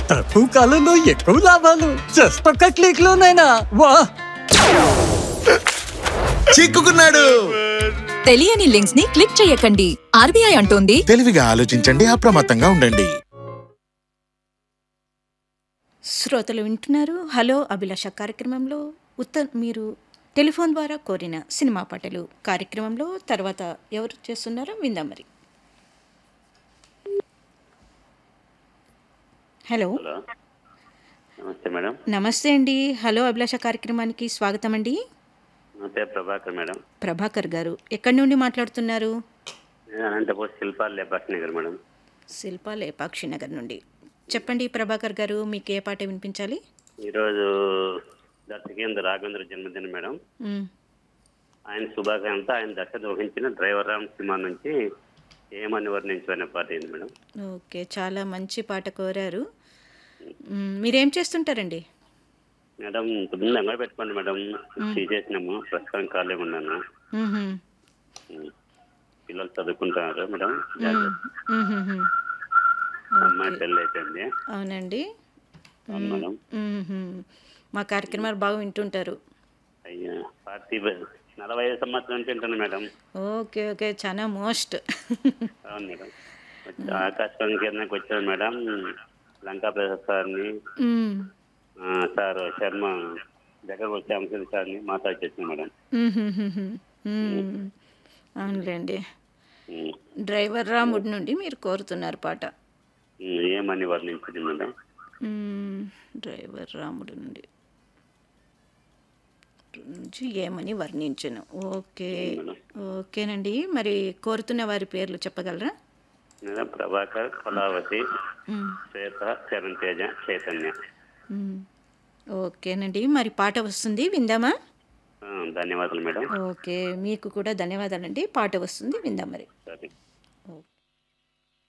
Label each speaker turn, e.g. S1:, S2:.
S1: తక్కువ కాలంలో ఎక్కువ లాభాలు జస్ట్ ఒక్క క్లిక్ లోనైనా వా
S2: చిక్కుకున్నాడు
S3: తెలియని లింక్స్ ని క్లిక్ చేయకండి ఆర్బీఐ అంటోంది
S2: తెలివిగా ఆలోచించండి అప్రమత్తంగా ఉండండి
S4: శ్రోతలు వింటున్నారు హలో అభిలాష కార్యక్రమంలో ఉత్త మీరు టెలిఫోన్ ద్వారా కోరిన సినిమా పాటలు కార్యక్రమంలో తర్వాత ఎవరు చేస్తున్నారో విందాం మరి హలో
S5: హలో నమస్తే మేడం
S4: నమస్తే అండి హలో అభిలాష కార్యక్రమానికి స్వాగతం అండి
S5: నా పేరు ప్రభాకర్ మేడం
S4: ప్రభాకర్ గారు ఎక్కడి నుండి మాట్లాడుతున్నారు
S5: నేను అనంతపూర్ శిల్పాల్ లేపాక్షి నగర్ మేడం
S4: శిల్పా లేపాక్షి నగర్ నుండి చెప్పండి ప్రభాకర్ గారు మీకు ఏ పాట వినిపించాలి
S5: ఈరోజు దర్శకేంద్ర రాఘవేంద్ర జన్మదినం మేడం
S4: మ్,
S5: ఆయన శుభాకాంక్ష ఆయన దర్శక వహించిన డ్రైవర్ రామ్ సినిమా నుంచి ఏమని వర్ణించు అనే పాట అయింది మేడం
S4: ఓకే చాలా మంచి పాట కోరారు మ్, మీరేం చేస్తుంటారండి
S5: మేడం ముందు అంగడి పెట్టుకోండి మేడం తీసేసినాము ప్రస్తుతం ఖాళీ ఉన్నాను
S4: మ్హూ.
S5: ఉమ్. పిల్లలు చదువుకుంటున్నారు మేడం
S4: మ్హూ.
S5: అమ్మాయి పెళ్ళి అయిపోయింది
S4: అవునండి
S5: అవును మేడం
S4: మ్హూ. మా కార్యక్రమాలు బాగా వింటుంటారు
S5: అయ్యా పార్టీ నలభై ఐదు సంవత్సరం నుంచి ఉంటాను మేడం
S4: ఓకే ఓకే చాలా మోస్ట్
S5: అవును మేడం వచ్చి ఆకాశవాణి కేంద్రానికి వచ్చాను మేడం లంకా ప్రసాద్ సార్ని
S4: మ్,
S5: ఆ, సార్ శర్మ దగ్గర వచ్చి అంశల్ సార్ని మాట్లాడేసాను మేడం
S4: మ్హూ. మ్. అవునులేండి
S5: ఉమ్,
S4: డ్రైవర్ రాముడి నుండి మీరు కోరుతున్నారు పాట
S5: ఉమ్, ఏమని వర్ణించింది మేడం
S4: మ్మ్. డ్రైవర్ రాముడు నుండి నుంచి ఏమని వర్ణించను ఓకే ఓకేనండి మరి కోరుతున్న వారి పేర్లు చెప్పగలరా
S5: మేడం ప్రభాకర్ కళావతి
S4: మ్మ్.
S5: శ్వేత చరణ్ తేజ చైతన్య
S4: మ్మ్. ఓకేనండి మరి పాట వస్తుంది విందామా
S5: ఆ, ధన్యవాదాలు మేడం
S4: ఓకే మీకు కూడా ధన్యవాదాలండి పాట వస్తుంది విందాం మరి
S5: సరే